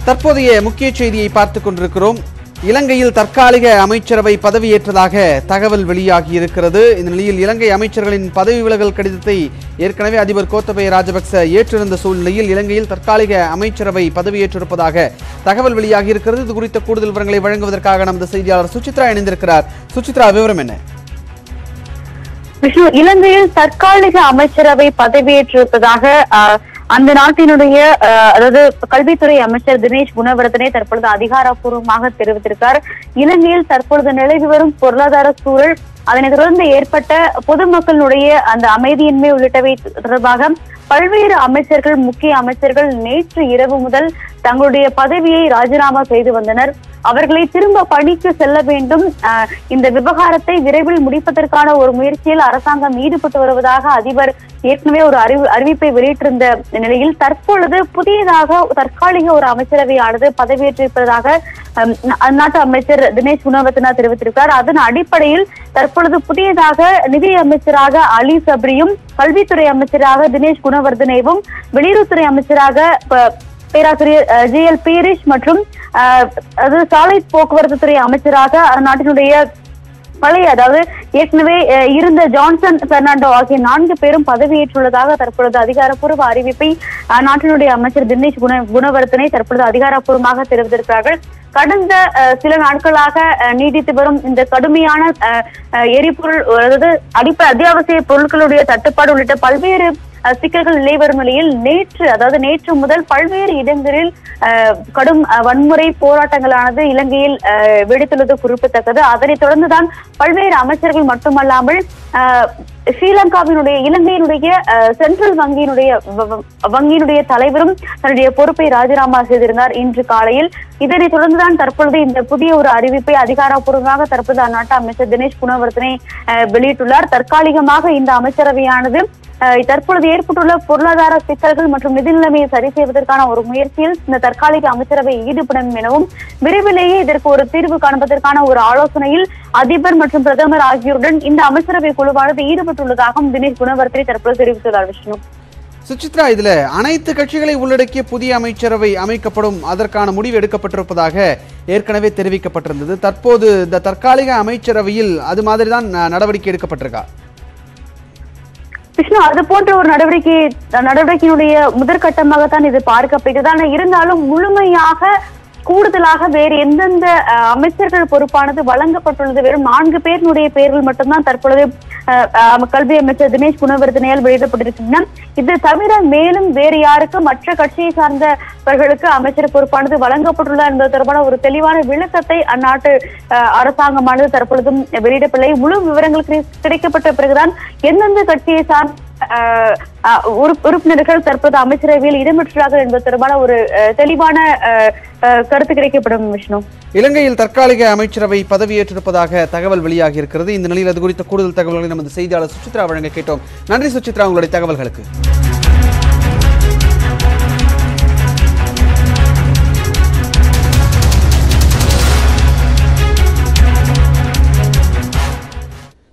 தற்போதைய முக்கிய செய்தியை பார்த்துக் கொண்டிருக்கிறோம் இலங்கையில் தற்காலிக அமைச்சரவை பதவியேற்றதாக தகவல் வெளியாகி இருக்கிறது இந்த நிலையில் இலங்கை அமைச்சர்களின் பதவி விலகல் கடிதத்தை ஏற்கனவே அதிபர் கோத்தபய ராஜபக்ச ஏற்றிருந்த சூழ்நிலையில் இலங்கையில் தற்காலிக அமைச்சரவை பதவியேற்றிருப்பதாக தகவல் வெளியாகி இருக்கிறது இது குறித்த கூடுதல் விவரங்களை வழங்குவதற்காக நமது செய்தியாளர் சுசித்ரா இணைந்திருக்கிறார் சுசித்ரா விவரம் என்ன விஷ்ணு இலங்கையில் தற்காலிக அமைச்சரவை பதவியேற்றிருப்பதாக ஆஹ், அந்த நாட்டினுடைய ஆஹ், அதாவது கல்வித்துறை அமைச்சர் தினேஷ் குணவர்தனே தற்பொழுது அதிகாரப்பூர்வமாக தெரிவித்திருக்கார் இலங்கையில் தற்பொழுது நிலவி வரும் பொருளாதார சூழல் அதனைத் தொடர்ந்து ஏற்பட்ட பொதுமக்களுடைய அந்த அமைதியின்மை உள்ளிட்டவை தொடர்பாக பல்வேறு அமைச்சர்கள் முக்கிய அமைச்சர்கள் நேற்று இரவு முதல் தங்களுடைய பதவியை ராஜினாமா செய்து வந்தனர் அவர்களை திரும்ப பணிக்கு செல்ல வேண்டும் ஆஹ், இந்த விவகாரத்தை விரைவில் முடிப்பதற்கான ஒரு முயற்சியில் அரசாங்கம் ஈடுபட்டு வருவதாக அதிபர் ஏற்கனவே ஒரு அறிவு அறிவிப்பை வெளியிட்டிருந்த நிலையில் தற்பொழுது புதியதாக தற்காலிக ஒரு அமைச்சரவையானது பதவியேற்றிருப்பதாக ஹம், அந்நாட்டு அமைச்சர் தினேஷ் குணவர்த்தனா தெரிவித்திருக்கார் அதன் அடிப்படையில் தற்பொழுது புதியதாக நிதி அமைச்சராக அலி சப்ரியும் கல்வித்துறை அமைச்சராக தினேஷ் குணவர்தனேவும் வெளியுறவுத்துறை அமைச்சராக ப- பேராசிரியர் ஜி எல் பீரிஷ் மற்றும் அஹ், அது சாலை போக்குவரத்து துறை அமைச்சராக அந்நாட்டினுடைய பழைய அதாவது ஏற்கனவே அஹ், இருந்த ஜான்சன் பெர்னாண்டோ ஆகிய நான்கு பேரும் பதவியேற்றுள்ளதாக தற்பொழுது அதிகாரப்பூர்வ அறிவிப்பை அந்நாட்டினுடைய அமைச்சர் தினேஷ் குண குணவர்த்தனை தற்பொழுது அதிகாரப்பூர்வமாக தெரிவித்திருக்கிறார்கள் கடந்த அஹ், சில நாட்களாக அஹ், நீடித்து வரும் இந்த கடுமையான அஹ், அஹ், எரிபொருள் அதாவது அடிப்படை அத்தியாவசிய பொருட்களுடைய தட்டுப்பாடு உள்ளிட்ட பல்வேறு அஹ், சிக்கல்கள் நிலை வரும் நிலையில் நேற்று அதாவது நேற்று முதல் பல்வேறு இடங்களில் அஹ், கடும் அஹ், வன்முறை போராட்டங்களானது இலங்கையில் அஹ், வெடித்துள்ளது குறிப்பிடத்தக்கது அதனைத் தொடர்ந்துதான் பல்வேறு அமைச்சர்கள் மட்டுமல்லாமல் அஹ், ஸ்ரீலங்காவினுடைய இலங்கையினுடைய அஹ், சென்ட்ரல் வங்கியினுடைய வ- வ- வங்கியினுடைய தலைவரும் தன்னுடைய பொறுப்பை ராஜினாமா செய்திருந்தார் இன்று காலையில் இதனைத் தொடர்ந்துதான் தற்பொழுது இந்த புதிய ஒரு அறிவிப்பை அதிகாரப்பூர்வமாக தற்போது அந்நாட்டு அமைச்சர் தினேஷ் குணவர்த்தனை அஹ், வெளியிட்டுள்ளார் தற்காலிகமாக இந்த அமைச்சரவையானது அஹ், தற்பொழுது ஏற்பட்டுள்ள பொருளாதார சிக்கல்கள் மற்றும் நிதி நிலைமையை சரி செய்வதற்கான ஒரு முயற்சியில் இந்த தற்காலிக அமைச்சரவை ஈடுபடும் எனவும் விரைவிலேயே இதற்கு ஒரு தீர்வு காண்பதற்கான ஒரு ஆலோசனையில் அதிபர் மற்றும் பிரதமர் ஆகியோருடன் இந்த அமைச்சரவை குழுவானது ஈடுபட்டுள்ளதாகவும் தினேஷ் குணவர்த்தனை தற்போது தெரிவித்துள்ளார் விஷ்ணு சுசித்ரா இதுல அனைத்து கட்சிகளை உள்ளடக்கிய புதிய அமைச்சரவை அமைக்கப்படும் அதற்கான முடிவு எடுக்கப்பட்டிருப்பதாக ஏற்கனவே தெரிவிக்கப்பட்டிருந்தது தற்போது இந்த தற்காலிக அமைச்சரவையில் அது மாதிரி தான் நடவடிக்கை எடுக்கப்பட்டிருக்கா விஷ்ணு அது போன்ற ஒரு நடவடிக்கை நடவடிக்கையினுடைய முதற்கட்டமாகத்தான் இது பார்க்கப்பட்டது ஆனால் இருந்தாலும் முழுமையாக கூடுதலாக வேறு எந்தெந்த அஹ், அமைச்சர்கள் பொறுப்பானது வழங்கப்பட்டுள்ளது வெறும் நான்கு பேரினுடைய பெயர்கள் மட்டும்தான் தற்பொழுது அஹ், அஹ், கல்வி அமைச்சர் தினேஷ் குணவர்தனையால் வெளியிடப்பட்டிருக்கின்றன இது தவிர மேலும் வேறு யாருக்கு மற்ற கட்சியை சார்ந்தவர்களுக்கு அமைச்சர் பொறுப்பானது வழங்கப்பட்டுள்ளதா என்பது தொடர்பான ஒரு தெளிவான விளக்கத்தை அந்நாட்டு அஹ், அரசாங்கமானது தற்பொழுதும் வெளியிடவில்லை முழு விவரங்கள் கிடை- கிடைக்கப்பட்ட பிறகுதான் எந்தெந்த கட்சியை சார்ந்த அஹ், அஹ், உறுப்- உறுப்பினர்கள் தற்போது அமைச்சரவையில் இடம்பெற்றுள்ளார்கள் என்பது தொடர்பான ஒரு அஹ், தெளிவான அஹ், அஹ், கருத்து கிடைக்கப்படும் விஷ்ணு இலங்கையில் தற்காலிக அமைச்சரவை பதவியேற்றிருப்பதாக தகவல் வெளியாகி இருக்கிறது இந்த நிலையில் அது குறித்த கூடுதல் தகவல்களை நமது செய்தியாளர் சுசித்ரா வழங்க கேட்டோம் நன்றி சுசித்ரா உங்களுடைய தகவல்களுக்கு